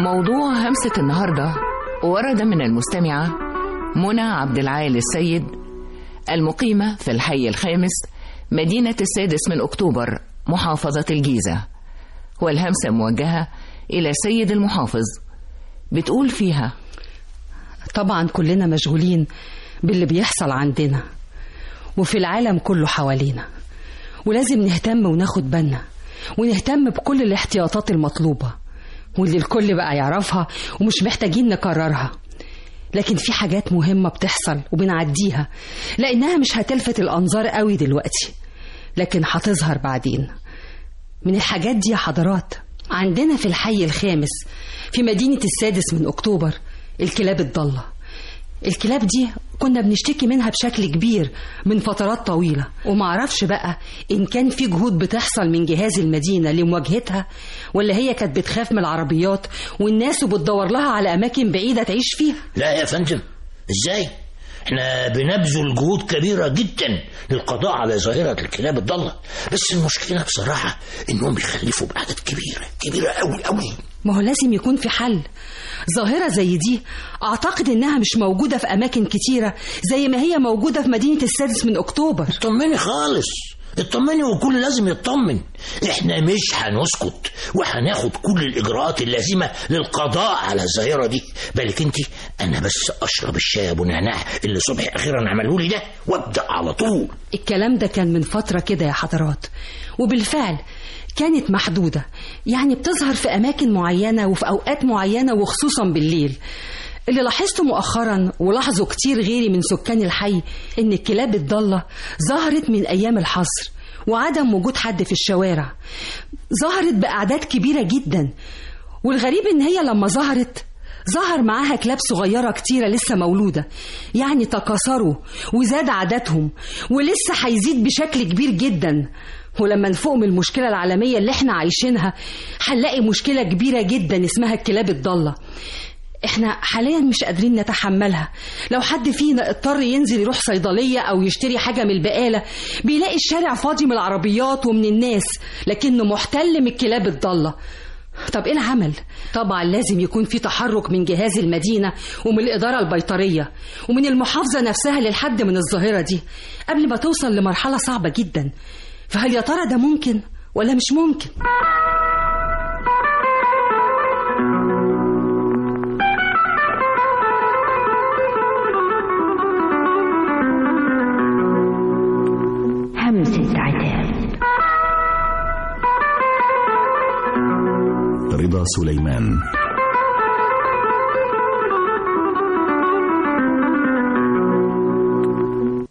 موضوع همسة النهاردة ورد من المستمعة منى عبد العال السيد المقيمة في الحي الخامس مدينة السادس من أكتوبر محافظة الجيزة والهمسة موجهة إلى سيد المحافظ بتقول فيها طبعا كلنا مشغولين باللي بيحصل عندنا وفي العالم كله حوالينا ولازم نهتم وناخد بالنا ونهتم بكل الاحتياطات المطلوبة واللي الكل بقى يعرفها ومش محتاجين نكررها لكن في حاجات مهمة بتحصل وبنعديها لأنها مش هتلفت الأنظار قوي دلوقتي لكن هتظهر بعدين من الحاجات دي يا حضرات عندنا في الحي الخامس في مدينة السادس من أكتوبر الكلاب الضالة الكلاب دي كنا بنشتكي منها بشكل كبير من فترات طويلة ومعرفش بقى إن كان في جهود بتحصل من جهاز المدينة لمواجهتها ولا هي كانت بتخاف من العربيات والناس وبتدور لها على أماكن بعيدة تعيش فيها لا يا فندم ازاي احنا بنبذل جهود كبيرة جدا للقضاء على ظاهرة الكلاب الضالة بس المشكلة بصراحة انهم بيخلفوا بعدد كبيرة كبيرة قوي قوي ما هو لازم يكون في حل ظاهرة زي دي أعتقد إنها مش موجودة في أماكن كتيرة زي ما هي موجودة في مدينة السادس من أكتوبر اطمني خالص اطمني والكل لازم يطمن احنا مش هنسكت وهناخد كل الاجراءات اللازمه للقضاء على الظاهره دي بالك انت انا بس اشرب الشاي ابو نعناع اللي صبحي اخيرا عمله لي ده وابدا على طول الكلام ده كان من فترة كده يا حضرات وبالفعل كانت محدودة يعني بتظهر في أماكن معينة وفي أوقات معينة وخصوصا بالليل اللي لاحظته مؤخرا ولاحظوا كتير غيري من سكان الحي إن الكلاب الضالة ظهرت من أيام الحظر وعدم وجود حد في الشوارع ظهرت بأعداد كبيرة جدا والغريب إن هي لما ظهرت ظهر معاها كلاب صغيرة كتيرة لسه مولودة يعني تكاثروا وزاد عددهم ولسه هيزيد بشكل كبير جدا ولما نفوق من المشكلة العالمية اللي احنا عايشينها هنلاقي مشكلة كبيرة جدا اسمها الكلاب الضالة احنا حاليا مش قادرين نتحملها لو حد فينا اضطر ينزل يروح صيدلية او يشتري حاجة من البقالة بيلاقي الشارع فاضي من العربيات ومن الناس لكنه محتل من الكلاب الضالة طب ايه العمل؟ طبعا لازم يكون في تحرك من جهاز المدينة ومن الإدارة البيطرية ومن المحافظة نفسها للحد من الظاهرة دي قبل ما توصل لمرحلة صعبة جدا فهل يا ترى ده ممكن ولا مش ممكن؟ همسة عتاب رضا سليمان